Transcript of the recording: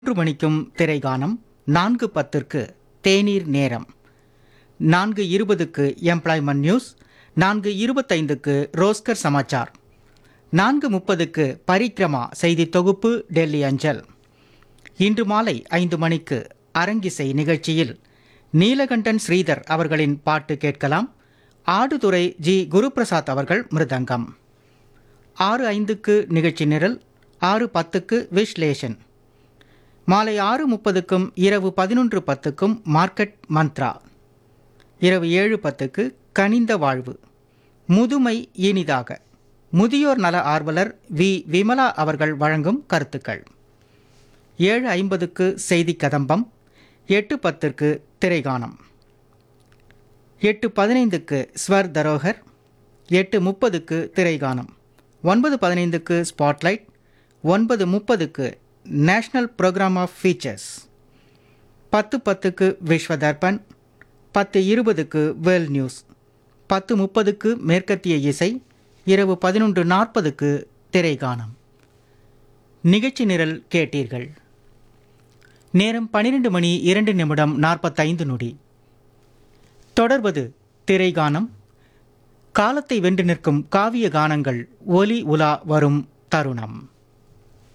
மூன்று மணிக்கும் திரைகானம் நான்கு பத்திற்கு தேநீர் நேரம் நான்கு இருபதுக்கு எம்ப்ளாய்மெண்ட் நியூஸ் நான்கு இருபத்தைந்துக்கு ரோஸ்கர் சமாச்சார் நான்கு முப்பதுக்கு பரிக்ரமா செய்தி தொகுப்பு டெல்லி அஞ்சல் இன்று மாலை ஐந்து மணிக்கு அரங்கிசை நிகழ்ச்சியில் நீலகண்டன் ஸ்ரீதர் அவர்களின் பாட்டு கேட்கலாம் ஆடுதுறை ஜி குருபிரசாத் அவர்கள் மிருதங்கம் ஆறு ஐந்துக்கு நிகழ்ச்சி நிரல் ஆறு பத்துக்கு விஷ்லேஷன் மாலை ஆறு முப்பதுக்கும் இரவு பதினொன்று பத்துக்கும் மார்க்கெட் மந்த்ரா இரவு ஏழு பத்துக்கு கனிந்த வாழ்வு முதுமை இனிதாக முதியோர் நல ஆர்வலர் வி விமலா அவர்கள் வழங்கும் கருத்துக்கள் ஏழு ஐம்பதுக்கு செய்தி கதம்பம் எட்டு பத்திற்கு திரைகானம் எட்டு பதினைந்துக்கு ஸ்வர் தரோகர் எட்டு முப்பதுக்கு திரைகானம் ஒன்பது பதினைந்துக்கு ஸ்பாட்லைட் ஒன்பது முப்பதுக்கு நேஷ்னல் ப்ரோக்ராம் ஆஃப் ஃபீச்சர்ஸ் பத்து பத்துக்கு விஸ்வ தர்பன் பத்து இருபதுக்கு வேர்ல்ட் நியூஸ் பத்து முப்பதுக்கு மேற்கத்திய இசை இரவு பதினொன்று நாற்பதுக்கு திரைகானம் நிகழ்ச்சி நிரல் கேட்டீர்கள் நேரம் பன்னிரண்டு மணி இரண்டு நிமிடம் நாற்பத்தைந்து நொடி தொடர்வது திரைகானம் காலத்தை வென்று நிற்கும் காவிய கானங்கள் ஒலி உலா வரும் தருணம்